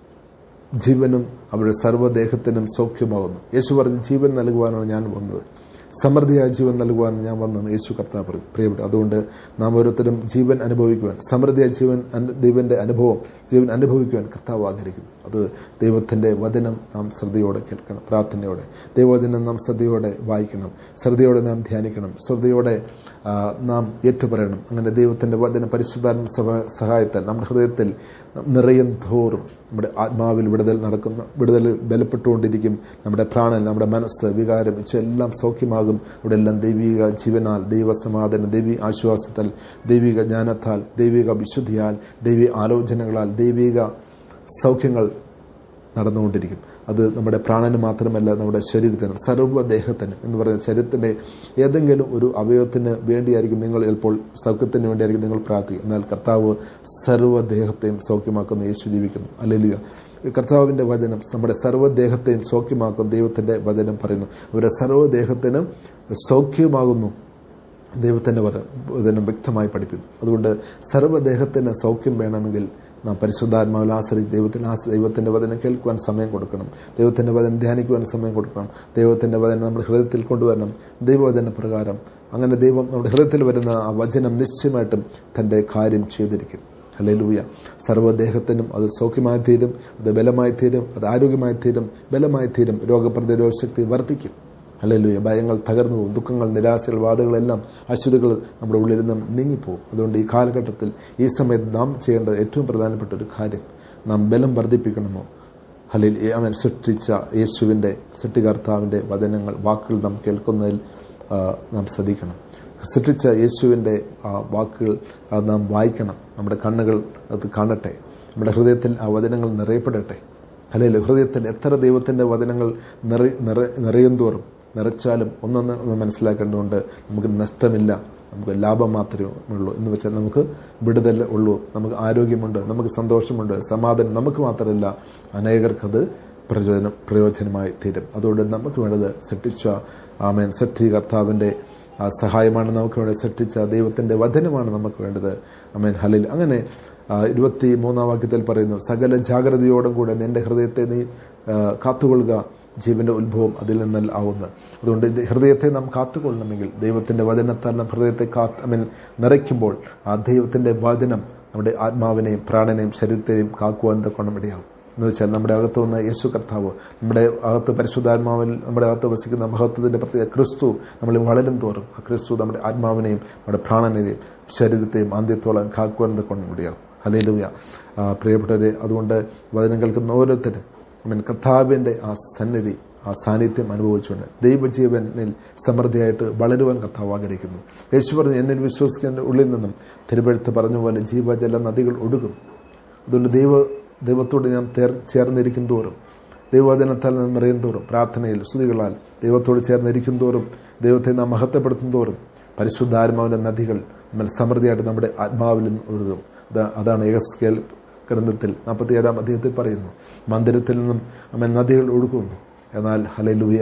ജീവനും അവരുടെ സർവ്വദേഹത്തിനും സൗഖ്യമാകുന്നു യേശു പറഞ്ഞ് ജീവൻ നൽകുവാനാണ് ഞാൻ വന്നത് സമൃദ്ധിയായ ജീവൻ നൽകുവാൻ ഞാൻ വന്നത് യേശു കർത്താവ് പറഞ്ഞു പ്രിയപ്പെട്ടു അതുകൊണ്ട് നാം ഓരോരുത്തരും ജീവൻ അനുഭവിക്കുവാൻ സമൃദ്ധിയായ ജീവൻ അനു- ദൈവന്റെ അനുഭവം ജീവൻ അനുഭവിക്കുവാൻ കർത്താവ് ആഗ്രഹിക്കുന്നു അത് ദൈവത്തിൻ്റെ വചനം നാം ശ്രദ്ധയോടെ കേൾക്കണം പ്രാർത്ഥനയോടെ ദൈവവചനം നാം ശ്രദ്ധയോടെ വായിക്കണം ശ്രദ്ധയോടെ നാം ധ്യാനിക്കണം ശ്രദ്ധയോടെ ആ, നാം ഏറ്റുപറയണം അങ്ങനെ ദൈവത്തിൻ്റെ വചന പരിശുദ്ധാത്മ സഹ സഹായത്താൽ നമ്മുടെ ഹൃദയത്തിൽ നിറയും തോറും നമ്മുടെ ആത്മാവിൽ വിടുതൽ നടക്കുന്ന വിടുതൽ ബലപ്പെട്ടുകൊണ്ടിരിക്കും നമ്മുടെ പ്രാണൻ നമ്മുടെ മനസ്സ് വികാരം ഇതെല്ലാം സൗഖ്യമാകും അവിടെ എല്ലാം ദൈവിക ജീവനാൽ ദൈവസമാധാനം ദൈവി ആശ്വാസത്താൽ ദൈവിക ജ്ഞാനത്താൽ ദൈവിക വിശുദ്ധിയാൽ ദൈവിക ആലോചനകളാൽ ദൈവിക സൗഖ്യങ്ങൾ നടന്നുകൊണ്ടിരിക്കും അത് നമ്മുടെ പ്രാണന് മാത്രമല്ല നമ്മുടെ ശരീരത്തിനും സർവ്വദേഹത്തിനും എന്ന് പറയുന്ന ശരീരത്തിൻ്റെ ഏതെങ്കിലും ഒരു അവയവത്തിന് വേണ്ടിയായിരിക്കും നിങ്ങൾ ചിലപ്പോൾ സൗഖ്യത്തിന് വേണ്ടിയായിരിക്കും നിങ്ങൾ പ്രാർത്ഥിക്കുക എന്നാൽ കർത്താവ് സർവ്വദേഹത്തെയും സൗഖ്യമാക്കുന്ന യേശു ജീവിക്കുന്നു അല്ലെങ്കിൽ ഈ കർത്താവിൻ്റെ വചനം നമ്മുടെ സർവ്വദേഹത്തെയും സൗഖ്യമാക്കും ദൈവത്തിൻ്റെ വചനം പറയുന്നു അവരുടെ സർവ്വദേഹത്തിനും സൗഖ്യമാകുന്നു ദൈവത്തിൻ്റെ വചനം വ്യക്തമായി പഠിപ്പിക്കുന്നു അതുകൊണ്ട് സർവ്വദേഹത്തിന് സൗഖ്യം വേണമെങ്കിൽ നാം പരിശുദ്ധാത്മാവിൽ ആശ്രയിച്ച് ദൈവത്തിൽ ആശ്ര ദൈവത്തിൻ്റെ വചനം കേൾക്കുവാൻ സമയം കൊടുക്കണം ദൈവത്തിൻ്റെ വചനം ധ്യാനിക്കുവാൻ സമയം കൊടുക്കണം ദൈവത്തിൻ്റെ വചനം നമ്മുടെ ഹൃദയത്തിൽ കൊണ്ടുവരണം ദൈവവചന പ്രകാരം അങ്ങനെ ദൈവം നമ്മുടെ ഹൃദയത്തിൽ വരുന്ന ആ വചനം നിശ്ചയമായിട്ടും തൻ്റെ കാര്യം ചെയ്തിരിക്കും ഹലലൂയ സർവ്വദേഹത്തിനും അത് സൗഖ്യമായി തീരും അത് ബലമായി തീരും അത് ആരോഗ്യമായി തീരും ബലമായി തീരും രോഗപ്രതിരോധ ശക്തി വർദ്ധിക്കും ഹലലൂയ ഭയങ്ങൾ തകർന്നു പോകും ദുഃഖങ്ങൾ നിരാശകൾ വാദങ്ങളെല്ലാം അശുദ്ധികൾ നമ്മുടെ ഉള്ളിൽ നിന്നും നീങ്ങിപ്പോകും അതുകൊണ്ട് ഈ കാലഘട്ടത്തിൽ ഈ സമയത്ത് നാം ചെയ്യേണ്ട ഏറ്റവും പ്രധാനപ്പെട്ട ഒരു കാര്യം നാം ബലം വർദ്ധിപ്പിക്കണമോ ഹലിൽ അവൻ സൃഷ്ടിച്ച യേശുവിൻ്റെ സൃഷ്ടികർത്താവിൻ്റെ വചനങ്ങൾ വാക്കുകൾ നാം കേൾക്കുന്നതിൽ നാം ശ്രദ്ധിക്കണം സൃഷ്ടിച്ച യേശുവിൻ്റെ ആ വാക്കുകൾ അത് നാം വായിക്കണം നമ്മുടെ കണ്ണുകൾ അത് കാണട്ടെ നമ്മുടെ ഹൃദയത്തിൽ ആ വചനങ്ങൾ നിറയപ്പെടട്ടെ അല്ലെങ്കിൽ ഹൃദയത്തിൽ എത്ര ദൈവത്തിൻ്റെ വചനങ്ങൾ നിറ നിറ നിറയും തോറും നിറച്ചാലും ഒന്നൊന്ന് മനസ്സിലാക്കേണ്ടതുകൊണ്ട് നമുക്ക് നഷ്ടമില്ല നമുക്ക് ലാഭം മാത്രമേ ഉള്ളൂ എന്ന് വെച്ചാൽ നമുക്ക് വിടുതൽ ഉള്ളൂ നമുക്ക് ആരോഗ്യമുണ്ട് നമുക്ക് സന്തോഷമുണ്ട് സമാധാനം നമുക്ക് മാത്രമല്ല അനേകർക്കത് പ്രയോജനം പ്രയോജനമായി തീരും അതുകൊണ്ട് നമുക്ക് വേണ്ടത് സൃഷ്ടിച്ച ആമേൻ സൃഷ്ടി കർത്താവിൻ്റെ സഹായമാണ് നമുക്ക് വേണ്ടത് സൃഷ്ടിച്ച ദൈവത്തിൻ്റെ വചനമാണ് നമുക്ക് വേണ്ടത് അമേൻ ഹലിൽ അങ്ങനെ ഇരുപത്തി മൂന്നാം വാക്യത്തിൽ പറയുന്നു സകല ജാഗ്രതയോടും കൂടെ നിന്റെ ഹൃദയത്തെ നീ കാത്തുകൊള്ളുക ജീവന്റെ ഉത്ഭവം അതിൽ നിന്നല്ല ആവുന്നത് അതുകൊണ്ട് ഇത് ഹൃദയത്തെ നാം കാത്തുകൊള്ളണമെങ്കിൽ ദൈവത്തിൻ്റെ വചനത്താൽ നാം ഹൃദയത്തെ കാത്ത് ഐ മീൻ നിറയ്ക്കുമ്പോൾ ആ ദൈവത്തിൻ്റെ വചനം നമ്മുടെ ആത്മാവിനെയും പ്രാണനെയും ശരീരത്തെയും കാക്കുവാൻ തക്കണം ഇടയാവും എന്ന് വെച്ചാൽ നമ്മുടെ അകത്ത് വന്ന യേശു കർത്താവ് നമ്മുടെ അകത്ത് പരിശുദ്ധാത്മാവിൽ നമ്മുടെ അകത്ത് വസിക്കുന്ന മഹത്വത്തിൻ്റെ പ്രത്യേക ക്രിസ്തു നമ്മൾ വളരും തോറും ആ ക്രിസ്തു നമ്മുടെ ആത്മാവിനെയും നമ്മുടെ പ്രാണനെയും ശരീരത്തെയും ആദ്യത്തോളം കാക്കുവാൻ തക്കണം ഇടയാവും ഹലേലുയ പ്രിയപ്പെട്ടവരെ അതുകൊണ്ട് വചനം കേൾക്കുന്ന ഓരോരുത്തരും മീൻ കർത്താവിൻ്റെ ആ സന്നിധി ആ സാന്നിധ്യം അനുഭവിച്ചുകൊണ്ട് ദൈവജീവനിൽ സമൃദ്ധിയായിട്ട് വളരുവാൻ കർത്താവ് ആഗ്രഹിക്കുന്നു യേശു പറഞ്ഞ് എന്നിൽ വിശ്വസിക്കുന്ന ഉള്ളിൽ നിന്നും തിരുവഴുത്ത് പറഞ്ഞ പോലെ ജീവജല നദികൾ ഒടുകും അതുകൊണ്ട് ദൈവ ദൈവത്തോട് ഞാൻ ചേർന്നിരിക്കും തോറും ദൈവവചനത്താൽ നാം നിറയും തോറും പ്രാർത്ഥനയിൽ സ്തുതികളാൽ ദൈവത്തോട് ചേർന്നിരിക്കും തോറും ദൈവത്തെ നാം മഹത്വപ്പെടുത്തും തോറും പരിശുദ്ധാത്മാവിൻ്റെ നദികൾ നമ്മൾ സമൃദ്ധിയായിട്ട് നമ്മുടെ ആത്മാവിൽ നിന്ന് ഒഴുകും അതാണ് അതാണ് ഏകസ്കേൽ ഗ്രന്ഥത്തിൽ നാൽപ്പത്തിയേഴാം അധ്യായത്തിൽ പറയുന്നു മന്ദിരത്തിൽ നിന്നും അമ്മ നദികൾ ഒഴുകുന്നു എന്നാൽ ഹലലുയ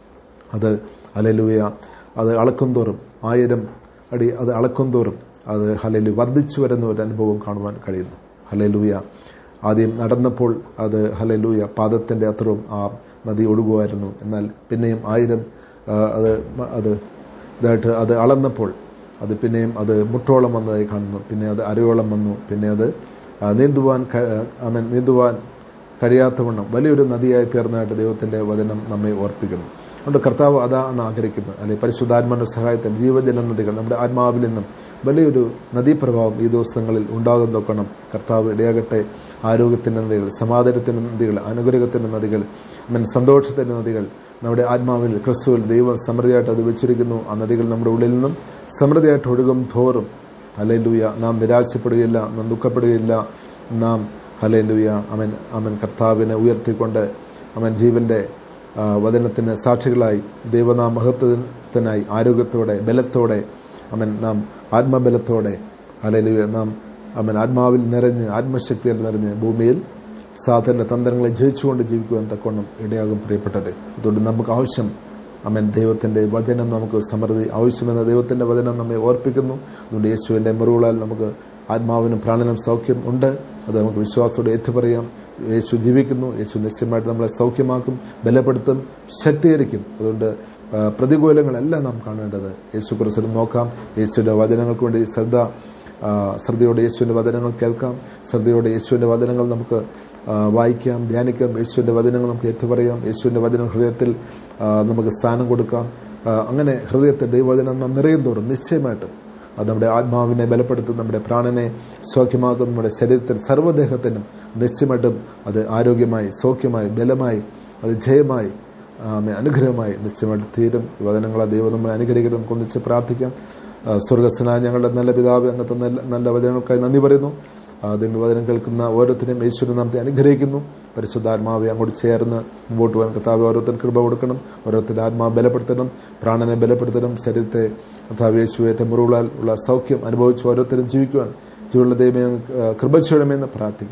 അത് ഹലലുയ അത് അളക്കും തോറും ആയിരം അടി അത് അളക്കും തോറും അത് ഹലലു വർദ്ധിച്ചു വരുന്ന ഒരു അനുഭവം കാണുവാൻ കഴിയുന്നു ഹലലുയ ആദ്യം നടന്നപ്പോൾ അത് ഹലലൂയ പാദത്തിൻ്റെ അത്രയും ആ നദി ഒഴുകുമായിരുന്നു എന്നാൽ പിന്നെയും ആയിരം അത് അത് ഇതായിട്ട് അത് അളന്നപ്പോൾ അത് പിന്നെയും അത് മുട്ടോളം വന്നതായി കാണുന്നു പിന്നെ അത് അരയോളം വന്നു പിന്നെ അത് നീന്തുവാൻ അവൻ നീന്തുവാൻ കഴിയാത്തവണ്ണം വലിയൊരു നദിയായി തീർന്നതായിട്ട് ദൈവത്തിൻ്റെ വചനം നമ്മെ ഓർപ്പിക്കുന്നു അതുകൊണ്ട് കർത്താവ് അതാണ് ആഗ്രഹിക്കുന്നത് അല്ലെങ്കിൽ പരിശുദ്ധാത്മാവിൻ്റെ സഹായത്തിൽ ജീവജല നദികൾ നമ്മുടെ ആത്മാവിൽ നിന്നും വലിയൊരു നദീപ്രഭാവം ഈ ദിവസങ്ങളിൽ ഉണ്ടാകും നോക്കണം കർത്താവ് ഇടയാകട്ടെ ആരോഗ്യത്തിൻ്റെ നദികൾ സമാധാനത്തിൻ്റെ നദികൾ അനുഗ്രഹത്തിൻ്റെ നദികൾ മീൻ സന്തോഷത്തിൻ്റെ നദികൾ നമ്മുടെ ആത്മാവിൽ ക്രിസ്തുവിൽ ദൈവം സമൃദ്ധിയായിട്ട് അത് വെച്ചിരിക്കുന്നു ആ നദികൾ നമ്മുടെ ഉള്ളിൽ നിന്നും സമൃദ്ധിയായിട്ട് ഒഴുകും തോറും ഹലേലൂയ നാം നിരാശപ്പെടുകയില്ല നാം ദുഃഖപ്പെടുകയില്ല നാം ഹലേലൂയ അവൻ അവൻ കർത്താവിനെ ഉയർത്തിക്കൊണ്ട് അവൻ ജീവൻ്റെ വചനത്തിന് സാക്ഷികളായി ദൈവനാം മഹത്വത്തിനായി ആരോഗ്യത്തോടെ ബലത്തോടെ അവൻ നാം ആത്മബലത്തോടെ ഹലേലൂയ നാം അവൻ ആത്മാവിൽ നിറഞ്ഞ് ആത്മശക്തിയിൽ നിറഞ്ഞ് ഭൂമിയിൽ സാധാരണ തന്ത്രങ്ങളെ ജയിച്ചുകൊണ്ട് ജീവിക്കുവാൻ തക്കോണം ഇടയാകും പ്രിയപ്പെട്ടത് അതുകൊണ്ട് നമുക്ക് ആവശ്യം അമ്മൻ ദൈവത്തിൻ്റെ വചനം നമുക്ക് സമൃദ്ധി ആവശ്യമെന്ന ദൈവത്തിൻ്റെ വചനം നമ്മെ ഓർപ്പിക്കുന്നു അതുകൊണ്ട് യേശുവിൻ്റെ മുറിവുകളാൽ നമുക്ക് ആത്മാവിനും പ്രാണനും സൗഖ്യം ഉണ്ട് അത് നമുക്ക് വിശ്വാസത്തോടെ ഏറ്റുപറയാം യേശു ജീവിക്കുന്നു യേശു നിശ്ചയമായിട്ട് നമ്മളെ സൗഖ്യമാക്കും ബലപ്പെടുത്തും ശക്തീകരിക്കും അതുകൊണ്ട് പ്രതികൂലങ്ങളെല്ലാം നാം കാണേണ്ടത് യേശു കുറിച്ച് നോക്കാം യേശുവിൻ്റെ വചനങ്ങൾക്ക് വേണ്ടി ശ്രദ്ധ ശ്രദ്ധയോടെ യേശുവിൻ്റെ വചനങ്ങൾ കേൾക്കാം ശ്രദ്ധയോടെ യേശുവിൻ്റെ വചനങ്ങൾ നമുക്ക് വായിക്കാം ധ്യാനിക്കാം യേശുവിൻ്റെ വചനങ്ങൾ നമുക്ക് ഏറ്റുപറയാം യേശുവിൻ്റെ വചനം ഹൃദയത്തിൽ നമുക്ക് സ്ഥാനം കൊടുക്കാം അങ്ങനെ ഹൃദയത്തെ ദൈവവചനം നാം നിറയും തോറും നിശ്ചയമായിട്ടും അത് നമ്മുടെ ആത്മാവിനെ ബലപ്പെടുത്തും നമ്മുടെ പ്രാണനെ സൗഖ്യമാക്കും നമ്മുടെ ശരീരത്തിൽ സർവ്വദേഹത്തിനും നിശ്ചയമായിട്ടും അത് ആരോഗ്യമായി സൗഖ്യമായി ബലമായി അത് ജയമായി അനുഗ്രഹമായി നിശ്ചയമായിട്ട് തീരും ഈ വചനങ്ങളെ ദൈവം നമ്മളെ അനുഗ്രഹിക്കട്ടെ നമുക്ക് ഒന്നിച്ച് പ്രാർത്ഥിക്കാം സ്വർഗസ്ഥനായ ഞങ്ങളുടെ നല്ല പിതാവ് അങ്ങനത്തെ നല്ല നല്ല വചനങ്ങൾക്കായി നന്ദി പറയുന്നു അതിൻ്റെ വചനം കേൾക്കുന്ന ഓരോരുത്തരെയും യേശുവിനെ നാമത്തെ അനുഗ്രഹിക്കുന്നു പരിശുദ്ധാത്മാവെ അങ്ങോട്ട് ചേർന്ന് മുമ്പോട്ട് പോകാൻ കർത്താവ് ഓരോരുത്തരും കൃപ കൊടുക്കണം ഓരോരുത്തരുടെ ആത്മാവ് ബലപ്പെടുത്തണം പ്രാണനെ ബലപ്പെടുത്തണം ശരീരത്തെ കർത്താവ് യേശുവേറ്റ മുറിവുകളാൽ ഉള്ള സൗഖ്യം അനുഭവിച്ച് ഓരോരുത്തരും ജീവിക്കുവാൻ ജീവനുള്ള ദൈവമേ കൃപ ചെയ്യണമെന്ന് പ്രാർത്ഥിക്കുന്നു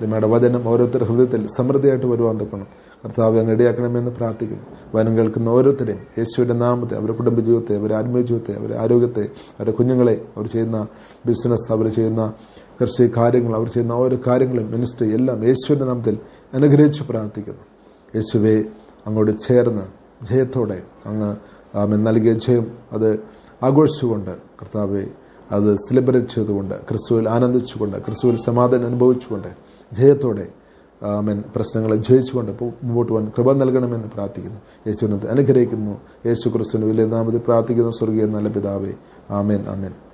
നിമ്മയുടെ വചനം ഓരോരുത്തരുടെ ഹൃദയത്തിൽ സമൃദ്ധിയായിട്ട് വരുവാൻ തക്കണം കർത്താവ് അങ്ങ് ഇടയാക്കണമെന്ന് പ്രാർത്ഥിക്കുന്നു വചനം കേൾക്കുന്ന ഓരോരുത്തരെയും യേശുവിൻ്റെ നാമത്തെ അവരുടെ കുടുംബ ജീവിതത്തെ അവരുടെ ആത്മീയ ജീവിതത്തെ അവരുടെ ആരോഗ്യത്തെ അവരുടെ കുഞ്ഞുങ്ങളെ അവർ ചെയ്യുന്ന ബിസിനസ് അവർ ചെയ്യുന്ന കൃഷി കാര്യങ്ങൾ അവർ ചെയ്യുന്ന ഓരോ കാര്യങ്ങളും മിനിസ്റ്ററി എല്ലാം യേശുവിൻ്റെ നാമത്തിൽ അനുഗ്രഹിച്ച് പ്രാർത്ഥിക്കുന്നു യേശുവെ അങ്ങോട്ട് ചേർന്ന് ജയത്തോടെ അങ്ങ് ആമൻ നൽകിയ ജയം അത് ആഘോഷിച്ചുകൊണ്ട് കർത്താവെ അത് സെലിബ്രേറ്റ് ചെയ്തുകൊണ്ട് ക്രിസ്തുവിൽ ആനന്ദിച്ചുകൊണ്ട് ക്രിസ്തുവിൽ സമാധാനം അനുഭവിച്ചുകൊണ്ട് ജയത്തോടെ ആമൻ പ്രശ്നങ്ങളെ ജയിച്ചുകൊണ്ട് പോ- മുമ്പോട്ട് പോകാൻ കൃപ നൽകണമെന്ന് പ്രാർത്ഥിക്കുന്നു യേശുവിനെ അനുഗ്രഹിക്കുന്നു യേശു ക്രിസ്തുവിന് വലിയ നാമത്തിൽ പ്രാർത്ഥിക്കുന്നു സ്വർഗീയ നല്ല പിതാവേ ആമേൻ ആമേൻ